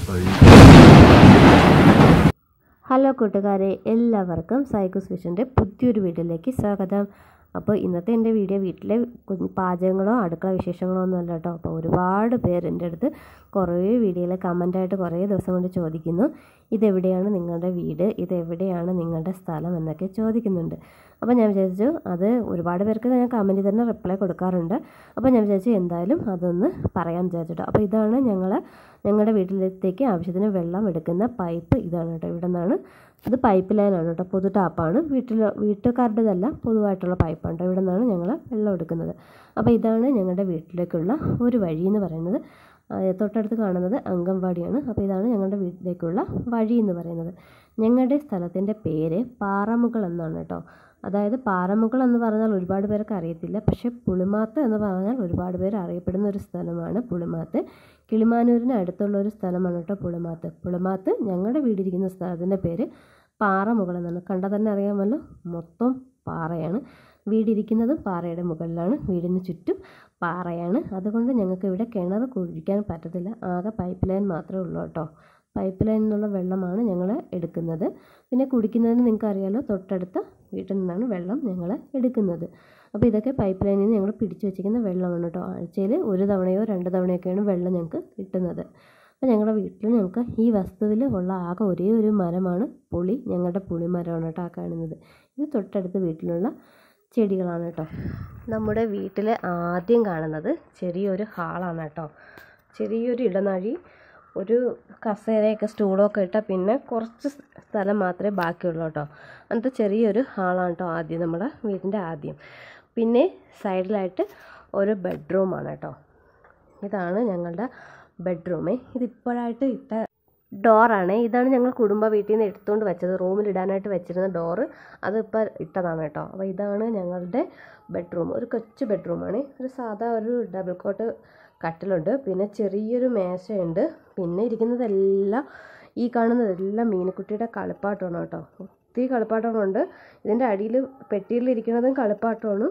hello കൂട്ടുകാരെ എല്ലാവർക്കും സൈക്കോസ് വിഷൻ്റെ പുതിയൊരു വീഡിയോയിലേക്ക് സ്വാഗതം അപ്പോൾ ഇന്നത്തെ എൻ്റെ വീഡിയോ വീട്ടിലെ കുഞ്ഞ് പാചകങ്ങളോ അടുക്കള വിശേഷങ്ങളോ ഒന്നും അല്ല കേട്ടോ അപ്പോൾ ഒരുപാട് പേര് എൻ്റെ അടുത്ത് കുറേ വീഡിയോയിൽ കമൻ്റായിട്ട് കുറേ ദിവസം കൊണ്ട് ചോദിക്കുന്നു ഇതെവിടെയാണ് നിങ്ങളുടെ വീട് ഇതെവിടെയാണ് നിങ്ങളുടെ സ്ഥലം എന്നൊക്കെ ചോദിക്കുന്നുണ്ട് അപ്പോൾ ഞാൻ വിചാരിച്ചു അത് ഒരുപാട് പേർക്ക് ഞാൻ കമൻറ്റിൽ തന്നെ റിപ്ലൈ കൊടുക്കാറുണ്ട് അപ്പോൾ ഞാൻ വിചാരിച്ചു എന്തായാലും അതൊന്ന് പറയാൻ വിചാരിച്ചിട്ടോ അപ്പോൾ ഇതാണ് ഞങ്ങൾ ഞങ്ങളുടെ വീട്ടിലേക്ക് ആവശ്യത്തിന് വെള്ളം എടുക്കുന്ന പൈപ്പ് ഇതാണ് കേട്ടോ ഇവിടെ നിന്നാണ് ഇത് പൈപ്പ് ലൈനാണ് കേട്ടോ പൊതു ടാപ്പാണ് വീട്ടിൽ വീട്ടുകാരുടേതല്ല പൊതുവായിട്ടുള്ള പൈപ്പാണ് കേട്ടോ ഇവിടെ നിന്നാണ് ഞങ്ങൾ വെള്ളം എടുക്കുന്നത് അപ്പോൾ ഇതാണ് ഞങ്ങളുടെ വീട്ടിലേക്കുള്ള ഒരു വഴി എന്ന് പറയുന്നത് ആ, തൊട്ടടുത്ത് കാണുന്നത് അംഗൻവാടിയാണ് അപ്പോൾ ഇതാണ് ഞങ്ങളുടെ വീട്ടിലേക്കുള്ള വഴി എന്ന് പറയുന്നത് ഞങ്ങളുടെ സ്ഥലത്തിൻ്റെ പേര് പാറമുകൾ എന്നാണ് കേട്ടോ അതായത് പാറമുകൾ എന്ന് പറഞ്ഞാൽ ഒരുപാട് പേർക്ക് അറിയത്തില്ല പക്ഷേ പുളിമാത്ത് എന്ന് പറഞ്ഞാൽ ഒരുപാട് പേര് അറിയപ്പെടുന്ന ഒരു സ്ഥലമാണ് പുളിമാത്ത് കിളിമാനൂരിന് അടുത്തുള്ള ഒരു സ്ഥലമാണ് കേട്ടോ പുളിമാത്ത് പുളിമാത്ത് ഞങ്ങളുടെ വീടിരിക്കുന്ന സ്ഥലത്തിൻ്റെ പേര് പാറമുകൾ എന്നാണ് കണ്ടാൽ തന്നെ അറിയാമല്ലോ മൊത്തം പാറയാണ് വീടിരിക്കുന്നത് പാറയുടെ മുകളിലാണ് വീടിന് ചുറ്റും പാറയാണ് അതുകൊണ്ട് ഞങ്ങൾക്ക് ഇവിടെ കിണർ കുഴിക്കാൻ പറ്റത്തില്ല ആകെ പൈപ്പ് ലൈൻ മാത്രമേ ഉള്ളൂ കേട്ടോ പൈപ്പ് ലൈനിൽ നിന്നുള്ള വെള്ളമാണ് ഞങ്ങൾ എടുക്കുന്നത് പിന്നെ കുടിക്കുന്നതിന് നിങ്ങൾക്ക് അറിയാലോ തൊട്ടടുത്ത വീട്ടിൽ നിന്നാണ് വെള്ളം ഞങ്ങൾ എടുക്കുന്നത് അപ്പോൾ ഇതൊക്കെ പൈപ്പ് ലൈനിൽ നിന്ന് ഞങ്ങൾ പിടിച്ചു വെച്ചിരിക്കുന്ന വെള്ളമാണ് കേട്ടോ ആഴ്ചയിൽ ഒരു തവണയോ രണ്ട് തവണയൊക്കെയാണ് വെള്ളം ഞങ്ങൾക്ക് കിട്ടുന്നത് അപ്പോൾ ഞങ്ങളുടെ വീട്ടിൽ ഞങ്ങൾക്ക് ഈ വസ്തുവിൽ ഉള്ള ആകെ ഒരേ ഒരു മരമാണ് പുളി ഞങ്ങളുടെ പുളിമരമാണ് കേട്ടോ ആ കാണുന്നത് ഇത് തൊട്ടടുത്ത വീട്ടിലുള്ള ചെടികളാണ് കേട്ടോ നമ്മുടെ വീട്ടിൽ ആദ്യം കാണുന്നത് ചെറിയൊരു ഹാളാണ് കേട്ടോ ചെറിയൊരു ഇടനാഴി ഒരു കസേരയൊക്കെ സ്റ്റൂളൊക്കെ ഇട്ടാൽ പിന്നെ കുറച്ച് സ്ഥലം മാത്രമേ ബാക്കിയുള്ളൂ കേട്ടോ അങ്ങനത്തെ ചെറിയൊരു ഹാളാണ് കേട്ടോ ആദ്യം നമ്മുടെ വീടിൻ്റെ ആദ്യം പിന്നെ സൈഡിലായിട്ട് ഒരു ബെഡ്റൂമാണ് കേട്ടോ ഇതാണ് ഞങ്ങളുടെ ബെഡ്റൂമേ ഇതിപ്പോഴായിട്ട് ഇട്ട ഡോറാണ് ഇതാണ് ഞങ്ങൾ കുടുംബ വീട്ടിൽ നിന്ന് എടുത്തുകൊണ്ട് വെച്ചത് റൂമിൽ ഇടാനായിട്ട് വെച്ചിരുന്ന ഡോറ് അതിപ്പോൾ ഇട്ടതാണ് കേട്ടോ അപ്പോൾ ഇതാണ് ഞങ്ങളുടെ ബെഡ്റൂം ഒരു കൊച്ചു ബെഡ്റൂമാണ് ഒരു സാധാ ഒരു ഡബിൾ കോട്ട് കട്ടിലുണ്ട് പിന്നെ ചെറിയൊരു മേശയുണ്ട് പിന്നെ ഇരിക്കുന്നതെല്ലാം ഈ കാണുന്നതെല്ലാം മീനുക്കുട്ടിയുടെ കളിപ്പാട്ടമാണ് കേട്ടോ ഒത്തിരി കളിപ്പാട്ടങ്ങളുണ്ട് ഇതിൻ്റെ അടിയിൽ പെട്ടിയിൽ ഇരിക്കുന്നതും കളിപ്പാട്ടമാണ്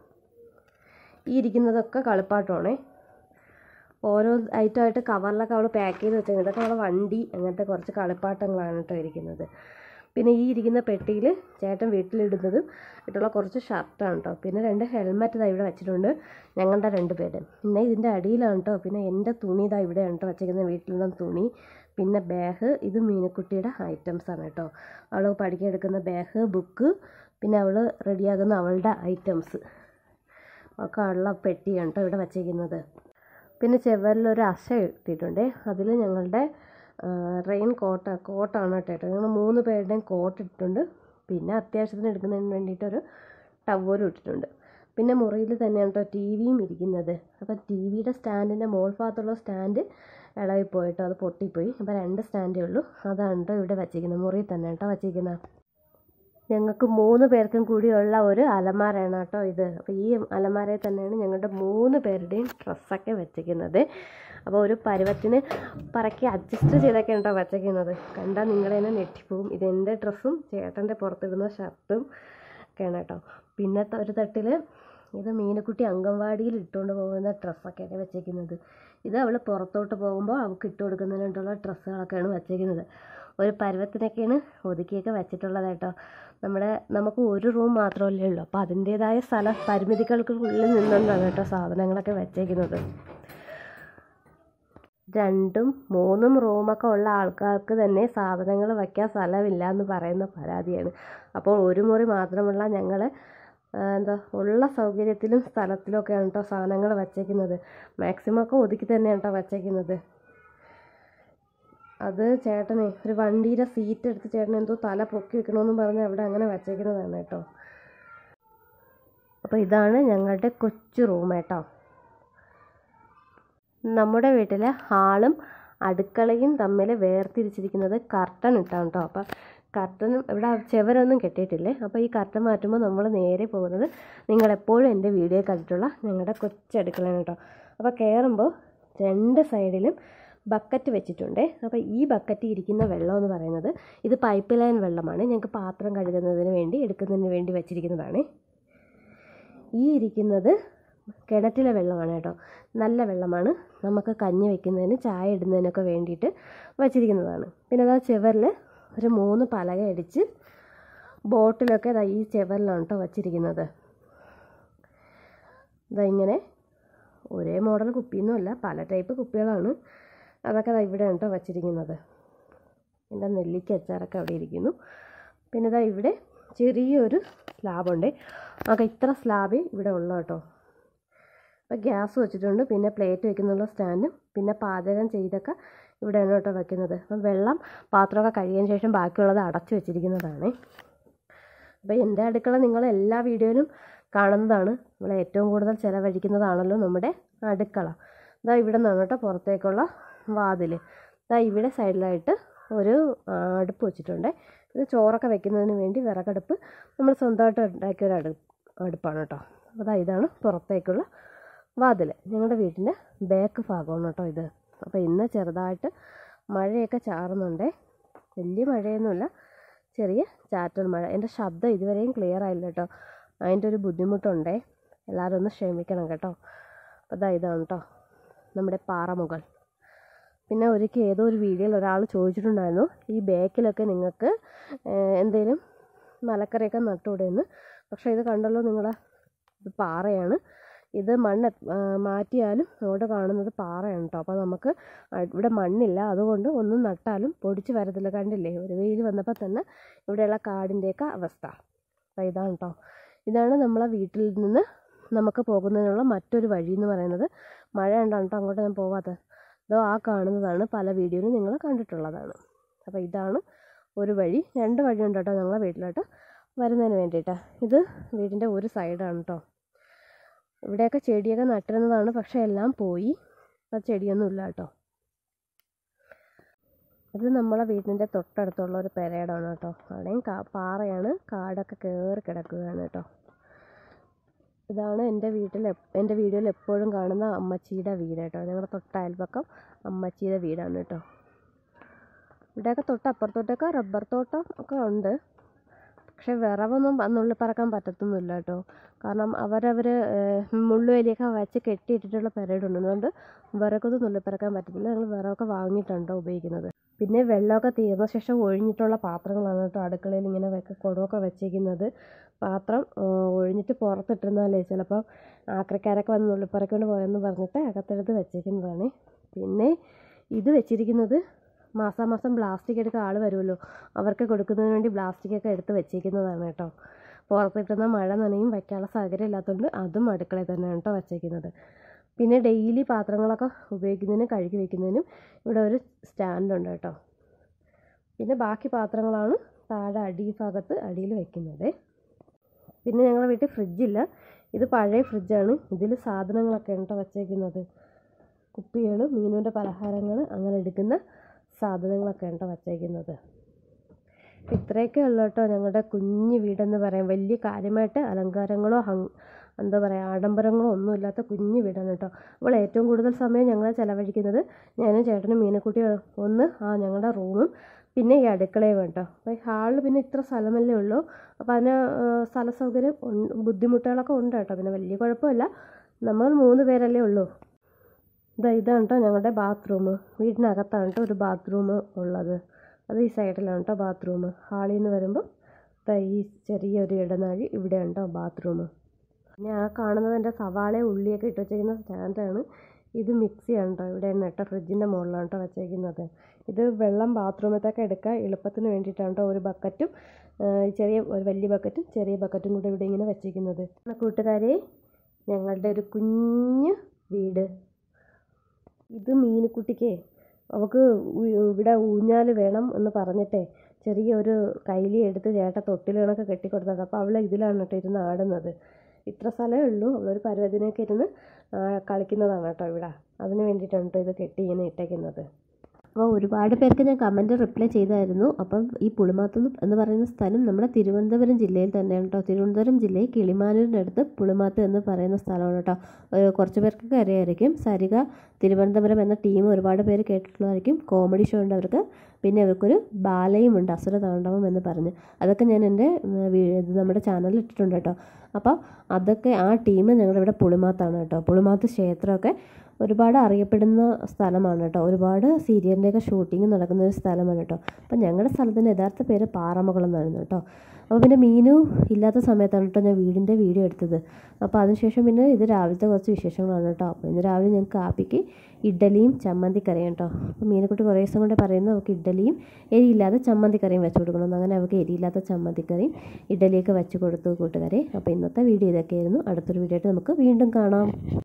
ഈ ഇരിക്കുന്നതൊക്കെ കളിപ്പാട്ടമാണേ ഓരോ ഐറ്റമായിട്ട് കവറിലൊക്കെ അവൾ പാക്ക് ചെയ്ത് വെച്ചത് ഇതൊക്കെ അവളെ വണ്ടി അങ്ങനത്തെ കുറച്ച് കളിപ്പാട്ടങ്ങളാണ് കേട്ടോ ഇരിക്കുന്നത് പിന്നെ ഈ ഇരിക്കുന്ന പെട്ടിയിൽ ചേട്ടൻ വീട്ടിലിടുന്നത് ഇട്ടുള്ള കുറച്ച് ഷർട്ടാണ് കേട്ടോ പിന്നെ രണ്ട് ഹെൽമെറ്റ് ഇതാ ഇവിടെ വെച്ചിട്ടുണ്ട് ഞങ്ങളുടെ രണ്ട് പേര് പിന്നെ ഇതിൻ്റെ അടിയിലാണ് കേട്ടോ പിന്നെ എൻ്റെ തുണി ഇതാ ഇവിടെയാണ് കേട്ടോ വെച്ചിരിക്കുന്ന വീട്ടിലുള്ള തുണി പിന്നെ ബാഗ് ഇത് മീനക്കുട്ടിയുടെ ഐറ്റംസ് ആണ് കേട്ടോ അവൾ പഠിക്കാൻ എടുക്കുന്ന ബാഗ് ബുക്ക് പിന്നെ അവൾ റെഡിയാകുന്ന അവളുടെ ഐറ്റംസ് ഒക്കെ ഉള്ള പെട്ടിയാണ് കേട്ടോ ഇവിടെ വച്ചിരിക്കുന്നത് പിന്നെ ചെവരിലൊരു അശ ഇട്ടിട്ടുണ്ട് അതിൽ ഞങ്ങളുടെ റെയിൻ കോട്ട കോട്ടാണ് കേട്ടോ ഞങ്ങൾ മൂന്ന് പേരുടെയും കോട്ട് ഇട്ടിട്ടുണ്ട് പിന്നെ അത്യാവശ്യത്തിന് എടുക്കുന്നതിന് വേണ്ടിയിട്ടൊരു ടവലും ഇട്ടിട്ടുണ്ട് പിന്നെ മുറിയിൽ തന്നെയാണ് കേട്ടോ ടി വിയും ഇരിക്കുന്നത് അപ്പോൾ ടി വിയുടെ സ്റ്റാൻഡിൻ്റെ മോൾ ഭാഗത്തുള്ള സ്റ്റാൻഡ് ഇളകിപ്പോയിട്ടോ അത് പൊട്ടിപ്പോയി അപ്പോൾ രണ്ട് സ്റ്റാൻഡേ ഉള്ളൂ അതാണ് കേട്ടോ ഇവിടെ വച്ചിരിക്കുന്നത് മുറിയിൽ തന്നെ കേട്ടോ വച്ചിരിക്കുന്നത് ഞങ്ങൾക്ക് മൂന്ന് പേർക്കും കൂടിയുള്ള ഒരു അലമാരയാണ് കേട്ടോ ഇത് അപ്പോൾ ഈ അലമാരയിൽ തന്നെയാണ് ഞങ്ങളുടെ മൂന്ന് പേരുടെയും ഡ്രസ്സൊക്കെ വെച്ചിരിക്കുന്നത് അപ്പോൾ ഒരു പരുവത്തിന് പറക്കി അഡ്ജസ്റ്റ് ചെയ്തൊക്കെ ഉണ്ടോ വെച്ചിരിക്കുന്നത് കണ്ടാൽ നിങ്ങളെ തന്നെ ഞെട്ടിപ്പോവും ഇതെൻ്റെ ഡ്രസ്സും ചേട്ടൻ്റെ പുറത്തിടുന്ന ഷർട്ടും ഒക്കെയാണ് കേട്ടോ പിന്നെ ത- ഒരു തട്ടിൽ ഇത് മീനുക്കുട്ടി അംഗൻവാടിയിൽ ഇട്ടുകൊണ്ട് പോകുന്ന ഡ്രസ്സൊക്കെയാണ് വെച്ചേക്കുന്നത് ഇത് അവൾ പുറത്തോട്ട് പോകുമ്പോൾ അവൾക്ക് ഇട്ട് കൊടുക്കുന്നതിനുള്ള ഡ്രസ്സുകളൊക്കെയാണ് വെച്ചേക്കുന്നത് ഒരു പരുവത്തിനൊക്കെയാണ് ഒതുക്കിയൊക്കെ വെച്ചിട്ടുള്ളത് കേട്ടോ നമ്മുടെ നമുക്ക് ഒരു റൂം മാത്രമല്ലേ ഉള്ളൂ അപ്പോൾ അതിൻ്റേതായ സ്ഥല പരിമിതികൾക്കുള്ളിൽ നിന്നുകൊണ്ടാണ് കേട്ടോ സാധനങ്ങളൊക്കെ വെച്ചേക്കുന്നത് രണ്ടും മൂന്നും റൂമൊക്കെ ഉള്ള ആൾക്കാർക്ക് തന്നെ സാധനങ്ങൾ വയ്ക്കാൻ സ്ഥലമില്ല എന്ന് പറയുന്ന പരാതിയാണ് അപ്പോൾ ഒരു മുറി മാത്രമുള്ള ഞങ്ങൾ എന്താ ഉള്ള സൗകര്യത്തിലും സ്ഥലത്തിലും ഒക്കെയാണ് കേട്ടോ സാധനങ്ങൾ വച്ചേക്കുന്നത് മാക്സിമം ഒക്കെ ഒതുക്കി തന്നെയാണ് കേട്ടോ വച്ചേക്കുന്നത് അത് ചേട്ടനെ ഒരു വണ്ടിയുടെ സീറ്റ് എടുത്ത് ചേട്ടൻ എന്തോ തല പൊക്കി വെക്കണമെന്നും പറഞ്ഞ് അവിടെ അങ്ങനെ വച്ചേക്കുന്നതാണ് കേട്ടോ അപ്പോൾ ഇതാണ് ഞങ്ങളുടെ കൊച്ചു റൂം കേട്ടോ നമ്മുടെ വീട്ടിലെ ഹാളും അടുക്കളയും തമ്മിൽ വേർതിരിച്ചിരിക്കുന്നത് കർട്ടൻ ഇട്ടാണ് കേട്ടോ അപ്പം കർട്ടനും ഇവിടെ ചെവരൊന്നും കെട്ടിയിട്ടില്ലേ അപ്പോൾ ഈ കർട്ടൻ മാറ്റുമ്പോൾ നമ്മൾ നേരെ പോകുന്നത് നിങ്ങളെപ്പോഴും എൻ്റെ വീഡിയോ കണ്ടിട്ടുള്ള ഞങ്ങളുടെ കൊച്ചടുക്കളയാണ് കേട്ടോ അപ്പോൾ കയറുമ്പോൾ രണ്ട് സൈഡിലും ബക്കറ്റ് വെച്ചിട്ടുണ്ട് അപ്പോൾ ഈ ബക്കറ്റ് ഇരിക്കുന്ന വെള്ളം എന്ന് പറയുന്നത് ഇത് പൈപ്പ് ലൈൻ വെള്ളമാണ് ഞങ്ങൾക്ക് പാത്രം കഴുകുന്നതിന് വേണ്ടി എടുക്കുന്നതിന് വേണ്ടി വെച്ചിരിക്കുന്നതാണ് ഈ ഇരിക്കുന്നത് കിണറ്റിലെ വെള്ളമാണ് കേട്ടോ നല്ല വെള്ളമാണ് നമുക്ക് കഞ്ഞി വെക്കുന്നതിന് ചായ ഇടുന്നതിനൊക്കെ വേണ്ടിയിട്ട് വച്ചിരിക്കുന്നതാണ് പിന്നെ അതാ ചെവറിൽ ഒരു മൂന്ന് പലക അടിച്ച് ബോട്ടിലൊക്കെ ദാ ഈ ചെവറിലാണ് കേട്ടോ വച്ചിരിക്കുന്നത് ഇതാ ഇങ്ങനെ ഒരേ മോഡൽ കുപ്പിയൊന്നുമല്ല പല ടൈപ്പ് കുപ്പികളാണ് അതൊക്കെ ദാ ഇവിടെയാണ് കേട്ടോ വച്ചിരിക്കുന്നത് എൻ്റെ നെല്ലിക്ക അച്ചാറൊക്കെ അവിടെ ഇരിക്കുന്നു പിന്നെ ഇതാ ഇവിടെ ചെറിയൊരു സ്ലാബുണ്ട് ആകെ ഇത്ര സ്ലാബേ ഇവിടെ ഉള്ളൂ കേട്ടോ അപ്പോൾ ഗ്യാസ് വെച്ചിട്ടുണ്ട് പിന്നെ പ്ലേറ്റ് വെക്കുന്നുള്ള സ്റ്റാൻഡും പിന്നെ പാചകം ചെയ്തൊക്കെ ഇവിടെയാണ് കേട്ടോ വെക്കുന്നത് അപ്പം വെള്ളം പാത്രമൊക്കെ കഴിയാൻ ശേഷം ബാക്കിയുള്ളത് അടച്ചു വെച്ചിരിക്കുന്നതാണ് അപ്പോൾ എൻ്റെ അടുക്കള നിങ്ങൾ എല്ലാ വീഡിയോയിലും കാണുന്നതാണ് നമ്മൾ ഏറ്റവും കൂടുതൽ ചിലവഴിക്കുന്നതാണല്ലോ നമ്മുടെ അടുക്കള ഇതാ ഇവിടെ നിന്നാണ് കേട്ടോ പുറത്തേക്കുള്ള വാതിൽ ഇതാ ഇവിടെ സൈഡിലായിട്ട് ഒരു ആ, അടുപ്പ് വെച്ചിട്ടുണ്ട് ഇത് ചോറൊക്കെ വെക്കുന്നതിന് വേണ്ടി വിറകടുപ്പ് നമ്മൾ സ്വന്തമായിട്ട് ഉണ്ടാക്കിയ ഒരു അടു അടുപ്പാണ് കേട്ടോ അപ്പോൾ ദാ ഇതാണ് പുറത്തേക്കുള്ള വാതിൽ ഞങ്ങളുടെ വീട്ടിൻ്റെ ബാക്ക് ഭാഗമാണ് കേട്ടോ ഇത് അപ്പോൾ ഇന്ന് ചെറുതായിട്ട് മഴയൊക്കെ ചാറുന്നുണ്ടേ വലിയ മഴയൊന്നുമില്ല ചെറിയ ചാറ്റൽ മഴ എൻ്റെ ശബ്ദം ഇതുവരെയും ക്ലിയർ ആയില്ല കേട്ടോ അതിൻ്റെ ഒരു ബുദ്ധിമുട്ടുണ്ടേ എല്ലാവരും ഒന്ന് ക്ഷമിക്കണം കേട്ടോ അപ്പോൾ ദാ ഇതാണ് കേട്ടോ നമ്മുടെ പാറമുകൾ പിന്നെ ഒരിക്കൽ ഏതോ ഒരു വീഡിയോയിൽ ഒരാൾ ചോദിച്ചിട്ടുണ്ടായിരുന്നു ഈ ബാക്കിലൊക്കെ നിങ്ങൾക്ക് എന്തെങ്കിലും മലക്കറിയൊക്കെ നട്ടുകൂടെയെന്ന് പക്ഷേ ഇത് കണ്ടല്ലോ നിങ്ങളെ ഇത് പാറയാണ് ഇത് മണ്ണ് എത്- ആ, മാറ്റിയാലും അങ്ങോട്ട് കാണുന്നത് പാറയാണ് കേട്ടോ അപ്പോൾ നമുക്ക് അ- ഇവിടെ മണ്ണില്ല അതുകൊണ്ട് ഒന്നും നട്ടാലും പൊടിച്ച് വരത്തില്ല കണ്ടില്ലേ ഒരു വെയിൽ വന്നപ്പോൾ തന്നെ ഇവിടെയുള്ള കാടിൻ്റെയൊക്കെ അവസ്ഥ അപ്പോൾ ഇതാണ് കേട്ടോ ഇതാണ് നമ്മളെ വീട്ടിൽ നിന്ന് നമുക്ക് പോകുന്നതിനുള്ള മറ്റൊരു വഴി എന്ന് പറയുന്നത് മഴ ഉണ്ടാണ് കേട്ടോ അങ്ങോട്ട് ഞാൻ പോവാത്തത് ഇതോ ആ കാണുന്നതാണ് പല വീഡിയോയിലും നിങ്ങൾ കണ്ടിട്ടുള്ളതാണ് അപ്പോൾ ഇതാണ് ഒരു വഴി രണ്ട് വഴിയുണ്ട് കേട്ടോ ഞങ്ങളെ വീട്ടിലോട്ട് വരുന്നതിന് വേണ്ടിയിട്ട് ഇത് വീടിൻ്റെ ഒരു സൈഡാണ് കേട്ടോ ഇവിടെയൊക്കെ ചെടിയൊക്കെ നട്ടിരുന്നതാണ് പക്ഷേ എല്ലാം പോയി അത് ചെടിയൊന്നും ഇല്ല കേട്ടോ ഇത് നമ്മളെ വീടിൻ്റെ തൊട്ടടുത്തുള്ള ഒരു പെരേടമാണ് കേട്ടോ അവിടെയും കാ പാറയാണ് കാടൊക്കെ കയറി കിടക്കുകയാണ് കേട്ടോ ഇതാണ് എൻ്റെ വീട്ടിൽ എപ്പ്- എൻ്റെ വീഡിയോയിൽ എപ്പോഴും കാണുന്ന അമ്മച്ചിയുടെ വീട് കേട്ടോ ഞങ്ങളുടെ തൊട്ട അയൽപക്കം അമ്മച്ചിയുടെ വീടാണ് കേട്ടോ ഇവിടെയൊക്കെ തൊട്ടപ്പുറത്തോട്ടൊക്കെ റബ്ബർ തോട്ടം ഒക്കെ ഉണ്ട് പക്ഷെ വിറവൊന്നും നുള്ളി പറക്കാൻ പറ്റത്തൊന്നുമില്ല കേട്ടോ കാരണം അവരവർ മുള്ളുവേലിയൊക്കെ വച്ച് കെട്ടിയിട്ടിട്ടുള്ള പെരേഡുണ്ട് അതുകൊണ്ട് വിറകൊന്നും നുള്ളിപ്പറക്കാൻ പറ്റത്തില്ല ഞങ്ങൾ വിറകൊക്കെ വാങ്ങിയിട്ടാണ് ഉപയോഗിക്കുന്നത് പിന്നെ വെള്ളമൊക്കെ തീർന്ന ശേഷം ഒഴിഞ്ഞിട്ടുള്ള പാത്രങ്ങളാണ് കേട്ടോ അടുക്കളയിൽ ഇങ്ങനെ വെക്ക കുടമൊക്കെ വെച്ചേക്കുന്നത് പാത്രം ആ, ഒഴിഞ്ഞിട്ട് പുറത്തിട്ടിരുന്നാലേ ചിലപ്പോൾ ആക്രക്കാരൊക്കെ വന്ന് നുള്ളിപ്പറക്കൊണ്ട് പോയെന്ന് പറഞ്ഞിട്ട് അകത്തെടുത്ത് വെച്ചേക്കുന്നതാണ് പിന്നെ ഇത് വെച്ചിരിക്കുന്നത് മാസാമാസം പ്ലാസ്റ്റിക് എടുക്കാൻ ആൾ വരുമല്ലോ അവർക്ക് കൊടുക്കുന്നതിന് വേണ്ടി പ്ലാസ്റ്റിക്കൊക്കെ എടുത്ത് വെച്ചേക്കുന്നതാണ് കേട്ടോ പുറത്തിട്ടുന്ന മഴ നനയും വയ്ക്കാനുള്ള സൗകര്യം ഇല്ലാത്തതുകൊണ്ട് അതും അടുക്കളയിൽ തന്നെയാണ് കേട്ടോ വെച്ചേക്കുന്നത് പിന്നെ ഡെയിലി പാത്രങ്ങളൊക്കെ ഉപയോഗിക്കുന്നതിനും കഴുകി വെക്കുന്നതിനും ഇവിടെ ഒരു സ്റ്റാൻഡുണ്ട് കേട്ടോ പിന്നെ ബാക്കി പാത്രങ്ങളാണ് താഴെ അടി ഭാഗത്ത് അടിയിൽ വെക്കുന്നത് പിന്നെ ഞങ്ങളുടെ വീട്ടിൽ ഫ്രിഡ്ജില്ല ഇത് പഴയ ഫ്രിഡ്ജാണ് ഇതിൽ സാധനങ്ങളൊക്കെ കേട്ടോ വച്ചേക്കുന്നത് കുപ്പികൾ മീനുവിൻ്റെ പലഹാരങ്ങൾ അങ്ങനെ എടുക്കുന്ന സാധനങ്ങളൊക്കെ കേട്ടോ വച്ചേക്കുന്നത് ഇത്രയൊക്കെ ഉള്ളു കേട്ടോ ഞങ്ങളുടെ കുഞ്ഞു വീടെന്ന് പറയാം വലിയ കാര്യമായിട്ട് അലങ്കാരങ്ങളോ ഹങ് എന്താ പറയുക ആഡംബരങ്ങളോ ഒന്നുമില്ലാത്ത കുഞ്ഞു വീടാണ് കേട്ടോ അപ്പോൾ ഏറ്റവും കൂടുതൽ സമയം ഞങ്ങൾ ചിലവഴിക്കുന്നത് ഞാനും ചേട്ടനും മീനക്കുട്ടിയും ഒന്ന് ആ ഞങ്ങളുടെ റൂമും പിന്നെ ഈ അടുക്കളയും കേട്ടോ അപ്പോൾ ഈ ഹാളിൽ പിന്നെ ഇത്ര സ്ഥലമല്ലേ ഉള്ളൂ അപ്പോൾ അതിന് ആ, സ്ഥല സൗകര്യം ഉണ്ട്- ബുദ്ധിമുട്ടുകളൊക്കെ ഉണ്ട് കേട്ടോ പിന്നെ വലിയ കുഴപ്പമില്ല നമ്മൾ മൂന്ന് പേരല്ലേ ഉള്ളൂ ഇതാ ഇതാണ് കേട്ടോ ഞങ്ങളുടെ ബാത്റൂം വീടിനകത്താണ് കേട്ടോ ഒരു ബാത്റൂം ഉള്ളത് അത് ഈ സൈഡിലാണ് കേട്ടോ ബാത്റൂം ഹാളിൽ നിന്ന് വരുമ്പോൾ ദാ ഈ ചെറിയൊരു ഇടനാഴി ഇവിടെയാണ് കേട്ടോ ബാത്റൂം പിന്നെ ആ കാണുന്നത് എൻ്റെ സവാള ഉള്ളിയൊക്കെ ഇട്ട് വെച്ചേക്കുന്ന സ്റ്റാൻഡാണ് ഇത് മിക്സിയാണ് കേട്ടോ ഇവിടെയാണ് കേട്ടോ ഫ്രിഡ്ജിൻ്റെ മുകളിലാണ് കേട്ടോ വെച്ചേക്കുന്നത് ഇത് വെള്ളം ബാത്റൂമിലത്തേക്ക് എടുക്കാൻ എളുപ്പത്തിന് വേണ്ടിയിട്ടാണ് കേട്ടോ ഒരു ബക്കറ്റും ആ, ചെറിയ ഒരു വലിയ ബക്കറ്റും ചെറിയ ബക്കറ്റും കൂടെ ഇവിടെ ഇങ്ങനെ വെച്ചേക്കുന്നത് കൂട്ടുകാരെ ഞങ്ങളുടെ ഒരു കുഞ്ഞ് വീട് ഇത് മീനുക്കുട്ടിക്ക് അവൾക്ക് ഉ- ഇവിടെ ഊഞ്ഞാൽ വേണം എന്ന് പറഞ്ഞിട്ടേ ചെറിയ ഒരു കൈലി എടുത്ത് ചേട്ട തൊട്ടിൽ കണക്ക് കെട്ടിക്കൊടുത്തത് അപ്പോൾ അവൾ ഇതിലാണ് കേട്ടോ ഇരുന്ന് ആടുന്നത് ഇത്ര സ്ഥലമേ ഉള്ളൂ അവളൊരു പരുവത്തിനൊക്കെ ഇരുന്ന് ആ, കളിക്കുന്നതാണ് കേട്ടോ ഇവിടെ അതിന് വേണ്ടിയിട്ടാണ് കേട്ടോ ഇത് കെട്ടി ഇങ്ങനെ ഇട്ടേക്കുന്നത് അപ്പോൾ ഒരുപാട് പേർക്ക് ഞാൻ കമൻറ്റ് റിപ്ലൈ ചെയ്തായിരുന്നു അപ്പം ഈ പുളിമാത്ത് എന്ന് പറയുന്ന സ്ഥലം നമ്മുടെ തിരുവനന്തപുരം ജില്ലയിൽ തന്നെയാണ് കേട്ടോ തിരുവനന്തപുരം ജില്ലയിൽ കിളിമാനൂരിൻ്റെ അടുത്ത് പുളിമാത്ത് എന്ന് പറയുന്ന സ്ഥലമാണ് കേട്ടോ ഏഹ് കുറച്ച് പേർക്കൊക്കെ അറിയാമായിരിക്കും സരിക തിരുവനന്തപുരം എന്ന ടീം ഒരുപാട് പേര് കേട്ടിട്ടുള്ളതായിരിക്കും കോമഡി ഷോ ഉണ്ട് അവർക്ക് പിന്നെ അവർക്കൊരു ബാലയും ഉണ്ട് അസുര താണ്ഡവം എന്ന് പറഞ്ഞ് അതൊക്കെ ഞാൻ എൻ്റെ ഉം, വീ- ഇത് നമ്മുടെ ചാനലിൽ ഇട്ടിട്ടുണ്ട് കേട്ടോ അപ്പോൾ അതൊക്കെ ആ ടീം ഞങ്ങളുടെ ഇവിടെ പുളിമാത്താണ് കേട്ടോ പുളിമാത്ത് ക്ഷേത്രമൊക്കെ ഒരുപാട് അറിയപ്പെടുന്ന സ്ഥലമാണ് കേട്ടോ ഒരുപാട് സീരിയലിൻ്റെയൊക്കെ ഷൂട്ടിംഗ് നടക്കുന്ന ഒരു സ്ഥലമാണ് കേട്ടോ അപ്പം ഞങ്ങളുടെ സ്ഥലത്തിൻ്റെ യഥാർത്ഥ പേര് പാറമംഗലം എന്നായിരുന്നു കേട്ടോ അപ്പോൾ പിന്നെ മീനു ഇല്ലാത്ത സമയത്താണ് കേട്ടോ ഞാൻ വീടിൻ്റെ വീഡിയോ എടുത്തത് അപ്പോൾ അതിനുശേഷം പിന്നെ ഇത് രാവിലത്തെ കുറച്ച് വിശേഷങ്ങളാണ് കേട്ടോ അപ്പോൾ ഇന്ന് രാവിലെ ഞങ്ങൾക്ക് കാപ്പിക്ക് ഇഡ്ഡലിയും ചമ്മന്തിക്കറിയും കേട്ടോ അപ്പോൾ മീനെക്കുട്ടി കുറേ ദിവസം കൊണ്ട് പറയുന്നു അവൾക്ക് ഇഡ്ഡലിയും എരിയില്ലാതെ ചമ്മന്തിക്കറിയും വെച്ച് കൊടുക്കണമെന്ന് അങ്ങനെ അവൾക്ക് എരിയില്ലാത്ത ചമ്മന്തിക്കറിയും ഇഡ്ഡലിയൊക്കെ വെച്ച് കൊടുത്തു കൂട്ടുകാരെ അപ്പോൾ ഇന്നത്തെ വീഡിയോ ഇതൊക്കെയായിരുന്നു അടുത്തൊരു വീഡിയോ ആയിട്ട് നമുക്ക് വീണ്ടും കാണാം